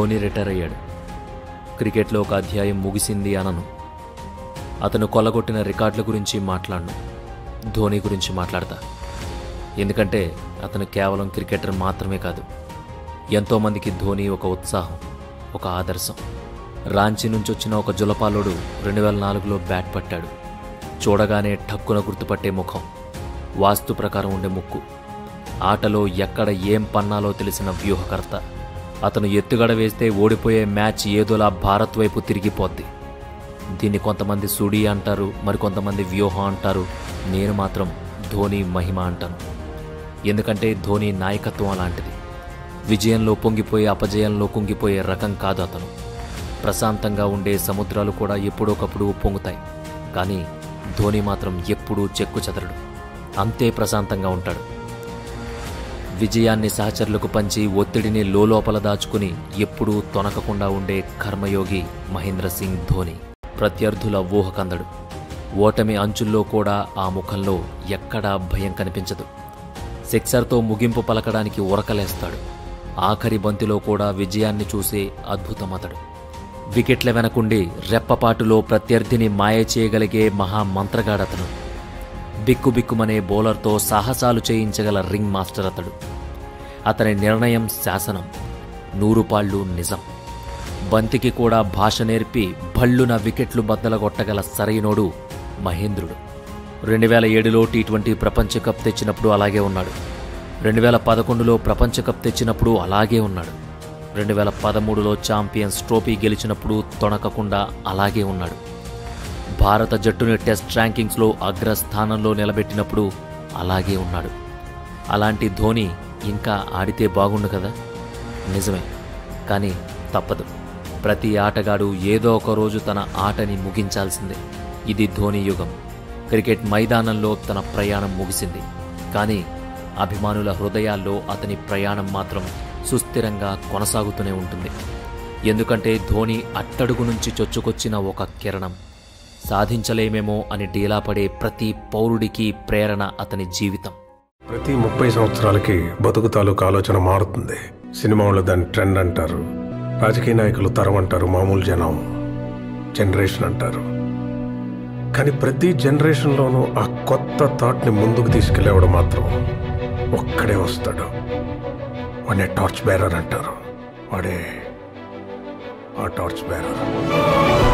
Dhoni retire అయ్యాడు క్రికెట్లో ఒక అధ్యాయం ముగిసింది అనను అతను కొల్లగొట్టిన రికార్డుల గురించి మాట్లాడను ధోని గురించి మాట్లాడతా ఎందుకంటే అతను కేవలం క్రికెటర్ మాత్రమే కాదు ఎంతోమందికి ధోని ఒక ఉత్సాహం ఒక ఆదర్శం రాంచీ నుంచి వచ్చిన ఒక జులపాలోడు రెండు వేల నాలుగులో బ్యాట్ పట్టాడు చూడగానే ఠక్కున గుర్తుపట్టే ముఖం వాస్తు ప్రకారం ఉండే ముక్కు ఆటలో ఎక్కడ ఏం పన్నాలో తెలిసిన వ్యూహకర్త అతను ఎత్తుగడ వేస్తే ఓడిపోయే మ్యాచ్ ఏదోలా భారత్ వైపు తిరిగిపోద్ది దీన్ని కొంతమంది సుడి అంటారు మరికొంతమంది వ్యూహం అంటారు నేను మాత్రం ధోని మహిమ అంటాను ఎందుకంటే ధోని నాయకత్వం అలాంటిది విజయంలో పొంగిపోయే అపజయంలో కుంగిపోయే రకం కాదు అతను ప్రశాంతంగా ఉండే సముద్రాలు కూడా ఎప్పుడొకప్పుడు పొంగుతాయి కానీ ధోని మాత్రం ఎప్పుడూ చెక్కు చెదరడు అంతే ప్రశాంతంగా ఉంటాడు విజయాన్ని సహచరులకు పంచి ఒత్తిడిని లోలోపల దాచుకుని ఎప్పుడూ తొనకకుండా ఉండే కర్మయోగి మహేంద్ర సింగ్ ధోని ప్రత్యర్థుల ఊహకందడు ఓటమి అంచుల్లో కూడా ఆ ముఖంలో ఎక్కడా భయం కనిపించదు సిక్సర్తో ముగింపు పలకడానికి ఉరకలేస్తాడు ఆఖరి బంతిలో కూడా విజయాన్ని చూసే అద్భుతమతడు వికెట్ల వెనకుండి రెప్పపాటులో ప్రత్యర్థిని మాయ చేయగలిగే మహామంత్రగాడతను బిక్కుబిక్కుమనే బౌలర్తో సాహసాలు చేయించగల రింగ్ మాస్టర్ అతడు అతని నిర్ణయం శాసనం నూరుపాళ్ళు నిజం బంతికి కూడా భాష నేర్పి భళ్ళున వికెట్లు బద్దలగొట్టగల సరైనోడు మహేంద్రుడు రెండు వేల ఏడులో టీ ట్వంటీ ప్రపంచ కప్ తెచ్చినప్పుడు అలాగే ఉన్నాడు రెండు వేల పదకొండులో ప్రపంచ కప్ తెచ్చినప్పుడు అలాగే ఉన్నాడు రెండు వేల పదమూడులో ఛాంపియన్స్ ట్రోఫీ గెలిచినప్పుడు తొణకకుండా అలాగే ఉన్నాడు భారత జట్టుని టెస్ట్ ర్యాంకింగ్స్లో అగ్రస్థానంలో నిలబెట్టినప్పుడు అలాగే ఉన్నాడు అలాంటి ధోని ఇంకా ఆడితే బాగుండు కదా నిజమే కానీ తప్పదు ప్రతి ఆటగాడు ఏదో ఒక రోజు తన ఆటని ముగించాల్సిందే ఇది ధోని యుగం క్రికెట్ మైదానంలో తన ప్రయాణం ముగిసింది కానీ అభిమానుల హృదయాల్లో అతని ప్రయాణం మాత్రం సుస్థిరంగా కొనసాగుతూనే ఉంటుంది ఎందుకంటే ధోని అట్టడుగు నుంచి చొచ్చుకొచ్చిన ఒక కిరణం సాధించలేమేమో అని డీలాపడే ప్రతి పౌరుడికి ప్రేరణ అతని జీవితం ప్రతి ముప్పై సంవత్సరాలకి బతుకు తాలూకు ఆలోచన మారుతుంది సినిమా వాళ్ళు దాన్ని ట్రెండ్ అంటారు రాజకీయ నాయకులు తరం అంటారు మామూలు జనం జనరేషన్ అంటారు కానీ ప్రతి జనరేషన్లోనూ ఆ కొత్త థాట్ని ముందుకు తీసుకెళ్ళేవాడు మాత్రం ఒక్కడే వస్తాడు వాడిని టార్చ్ బేరర్ అంటారు వాడే ఆ టార్చ్ బేరర్